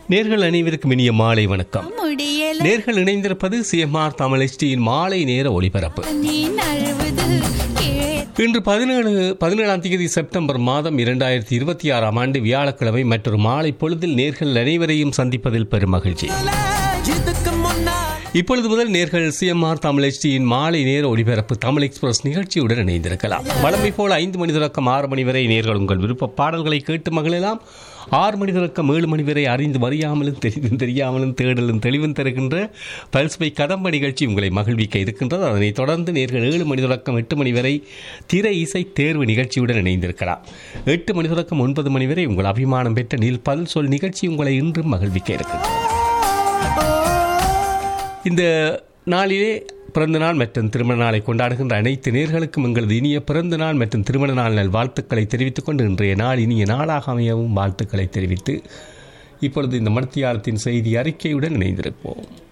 நேர்கள் அனைவருக்கும் இனிய மாலை வணக்கம் முடியல நேர்கள் இணைந்திருப்பது சிஎம்ஆர் தமிழ் HDயின் மாலை நேர ஒளிபரப்பு நீ நழுவுது கீழே இன்று பதினேழு பதினேழாம் தேதி செப்டம்பர் மாதம் இரண்டாயிரத்தி இருபத்தி ஆறாம் ஆண்டு வியாழக்கிழமை மற்றொரு மாலை பொழுதில் நேர்கள் அனைவரையும் சந்திப்பதில் பெரும் மகிழ்ச்சி இதுக்கு முன்னால் இப்பொழுது முதல் நேர்கள் சிஎம்ஆர் தமிழ் HDயின் மாலை நேர ஒளிபரப்பு தமிழ் எக்ஸ்பிரஸ் நிகழ்ச்சியுடன் இணைந்திருக்கலாம் வழமை போல் ஐந்து மணி தொடக்கம் ஆறு மணி வரை நேர்கள் உங்கள் விருப்ப பாடல்களை கேட்டு மகிழலாம் ஆறு மணி தொடக்கம் ஏழு மணி வரை அறிந்து அறியாமலும் தெரிந்தும் தெரியாமலும் தேடலும் தெளிவும் தருகின்ற பல்சுவை கதம்ப நிகழ்ச்சி உங்களை மகிழ்விக்க இருக்கின்றது அதனைத் தொடர்ந்து நேர்கள் ஏழு மணி தொடக்கம் எட்டு மணி வரை திரை இசை தேர்வு நிகழ்ச்சியுடன் இணைந்திருக்கலாம் எட்டு மணி தொடக்கம் ஒன்பது மணி வரை உங்கள் அபிமானம் பெற்ற நீல் பல் சொல் நிகழ்ச்சி உங்களை இன்றும் மகிழ்விக்க இருக்கிறது இந்த நாளிலே பிறந்த நாள் மற்றும் திருமண நாளை கொண்டாடுகின்ற அனைத்து நேர்களுக்கும் எங்களது இனிய பிறந்த நாள் மற்றும் திருமண நாள் நல் வாழ்த்துக்களை தெரிவித்துக் கொண்டு இன்றைய நாள் இனிய நாளாக அமையவும் வாழ்த்துக்களை தெரிவித்து இப்பொழுது இந்த மணித்தியாலத்தின் செய்தி அறிக்கையுடன் இணைந்திருப்போம்